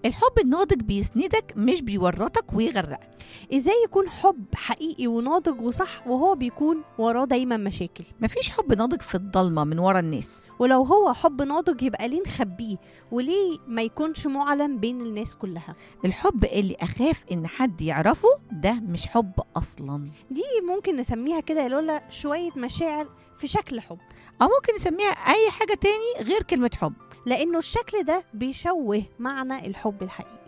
الحب الناضج بيسندك مش بيورطك ويغرقك ازاي يكون حب حقيقي وناضج وصح وهو بيكون وراه دايما مشاكل مفيش حب ناضج في الضلمة من ورا الناس ولو هو حب ناضج يبقى ليه نخبيه وليه ما يكونش معلن بين الناس كلها الحب اللي أخاف إن حد يعرفه ده مش حب أصلا دي ممكن نسميها كده يا لولا شوية مشاعر في شكل حب أو ممكن نسميها أي حاجة تاني غير كلمة حب لأنه الشكل ده بيشوه معنى الحب الحقيقي